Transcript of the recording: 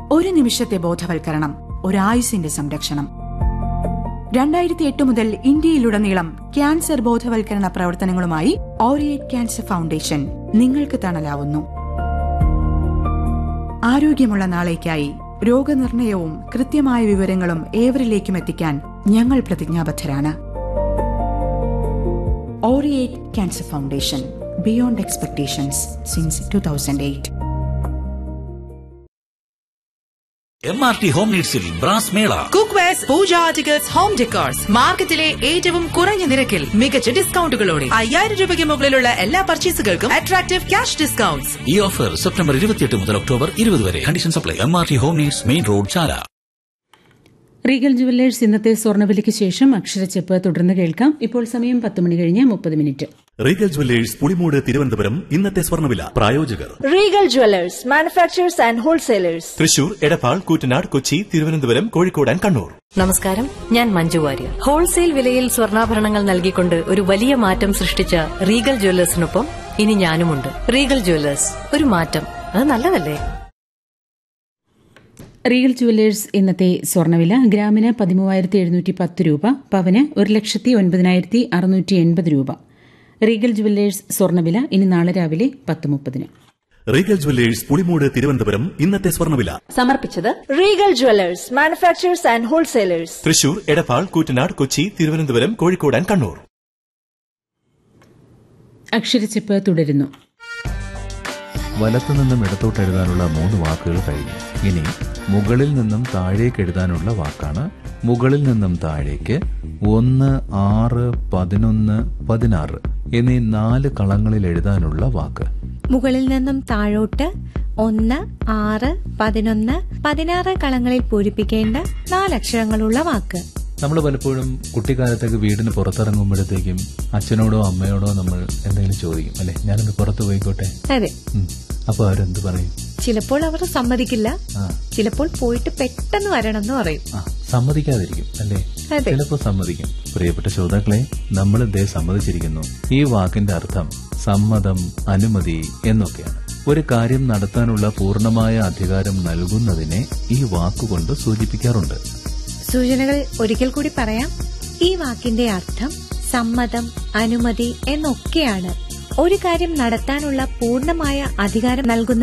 ഒരു നിമിഷത്തെ ബോധവൽക്കരണം ഒരായുസിന്റെ സംരക്ഷണം രണ്ടായിരത്തി എട്ട് മുതൽ ഇന്ത്യയിലുടനീളം ക്യാൻസർ ബോധവൽക്കരണ പ്രവർത്തനങ്ങളുമായി ഓറിയേറ്റ് ക്യാൻസർ ഫൗണ്ടേഷൻ നിങ്ങൾക്ക് തണലാവുന്നു ആരോഗ്യമുള്ള നാളേക്കായി രോഗനിർണയവും കൃത്യമായ വിവരങ്ങളും ഏവരിലേക്കും എത്തിക്കാൻ ഞങ്ങൾ പ്രതിജ്ഞാബദ്ധരാണ് ഓറിയേറ്റ് cancer foundation beyond expectations since two thousand eight M R T home നീഡ്സിൽ brass mela cook wares pooja articles home decors മാർക്കറ്റിലെ ഏറ്റവും കുറഞ്ഞ നിരക്കിൽ മികച്ച ഡിസ്കൗണ്ടുകളോടെ അയ്യായിരം രൂപയ്ക്ക് മുകളിലുള്ള എല്ലാ പർച്ചേസുകൾക്കും അട്രാക്റ്റീവ് ക്യാഷ് ഡിസ്കൗണ്ട്സ് ഈ ഓഫർ സെപ്റ്റംബർ ഇരുപത്തിയെട്ട് മുതൽ ഒക്ടോബർ ഇരുപത് വരെ condition apply M R T home needs main road Chala Regal jewellers ഇന്നത്തെ സ്വർണ്ണവിലയ്ക്ക് ശേഷം അക്ഷരച്ചെപ്പ് തുടർന്ന് കേൾക്കാം ഇപ്പോൾ സമയം പത്ത് മണി കഴിഞ്ഞ് മുപ്പത് minute Regal jewellers Pulimoodu Thiruvananthapuram ഇന്നത്തെ സ്വർണ്ണവില പ്രായോജകർ Regal jewellers manufacturers and wholesalers Thrissur Edappal Koottanad Kochi Thiruvananthapuram Kozhikode and Kannur നമസ്കാരം ഞാൻ മഞ്ജു വാര്യർ ഹോൾസെയിൽ വിലയിൽ സ്വർണ്ണാഭരണങ്ങൾ നൽകിക്കൊണ്ട് ഒരു വലിയ മാറ്റം സൃഷ്ടിച്ച റീഗൽ ജ്വല്ലേഴ്സിനൊപ്പം ഇനി ഞാനുമുണ്ട് റീഗൽ ജ്വല്ലേഴ്സ് ഒരു മാറ്റം അത് നല്ലതല്ലേ റീഗൽ ജുവല്ലേഴ്സ് ഇന്നത്തെ സ്വർണ്ണവില ഗ്രാമിന് പതിമൂവായിരത്തി എഴുന്നൂറ്റി പത്ത് രൂപ പവന് ഒരു ലക്ഷത്തി ഒൻപതിനായിരത്തി അറുന്നൂറ്റി എൺപത് രൂപ റീഗൽ ജുവല്ലേഴ്സ് സ്വർണ്ണവില ഇനി നാളെ രാവിലെ പത്ത് മുപ്പതിന് റീഗൽ ജുവല്ലേഴ്സ് പുളിമൂട് തിരുവനന്തപുരം ഇന്നത്തെ സ്വർണ്ണവില സമർപ്പിച്ചത് Regal jewellers manufacturers and wholesalers Thrissur Edappal Koottanad Kochi Thiruvananthapuram Kozhikode and Kannur അക്ഷരച്ചെപ്പ് തുടരുന്നു വലത്തു നിന്നും ഇടത്തോട്ട് എഴുതാനുള്ള മൂന്ന് വാക്കുകൾ കഴിഞ്ഞു ഇനി മുകളിൽ നിന്നും താഴേക്ക് എഴുതാനുള്ള വാക്കാണ് മുകളിൽ നിന്നും താഴേക്ക് ഒന്ന് ആറ് പതിനൊന്ന് പതിനാറ് എന്നീ നാല് കളങ്ങളിൽ എഴുതാനുള്ള വാക്ക് മുകളിൽ നിന്നും താഴോട്ട് ഒന്ന് ആറ് പതിനൊന്ന് പതിനാറ് കളങ്ങളിൽ പൂരിപ്പിക്കേണ്ട നാലക്ഷരങ്ങളുള്ള വാക്ക് നമ്മൾ പലപ്പോഴും കുട്ടിക്കാലത്തൊക്കെ വീടിന് പുറത്തിറങ്ങുമ്പോഴത്തേക്കും അച്ഛനോടോ അമ്മയോടോ നമ്മൾ എന്തെങ്കിലും ചോദിക്കും അല്ലെ ഞാനൊന്ന് പുറത്ത് പോയിക്കോട്ടെ അതെ ഉം. അപ്പൊ അവരെന്ത് പറയും ചിലപ്പോൾ അവർ സമ്മതിക്കില്ല ആ ചിലപ്പോൾ പോയിട്ട് പെട്ടെന്ന് വരണം എന്ന് പറയും ആ സമ്മതിക്കാതിരിക്കും അല്ലേ അതെ. ചിലപ്പോ സമ്മതിക്കും പ്രിയപ്പെട്ട ശ്രോതാക്കളെ നമ്മൾ ഇതേ സമ്മതിച്ചിരിക്കുന്നു ഈ വാക്കിന്റെ അർത്ഥം സമ്മതം അനുമതി എന്നൊക്കെയാണ് ഒരു കാര്യം നടത്താനുള്ള പൂർണ്ണമായ അധികാരം നൽകുന്നതിനെ ഈ വാക്കുകൊണ്ട് സൂചിപ്പിക്കാറുണ്ട് സൂചനകൾ ഒരിക്കൽ കൂടി പറയാം ഈ വാക്കിന്റെ അർത്ഥം സമ്മതം അനുമതി എന്നൊക്കെയാണ് ഒരു കാര്യം നടത്താനുള്ള പൂർണ്ണമായ അധികാരം നൽകുന്ന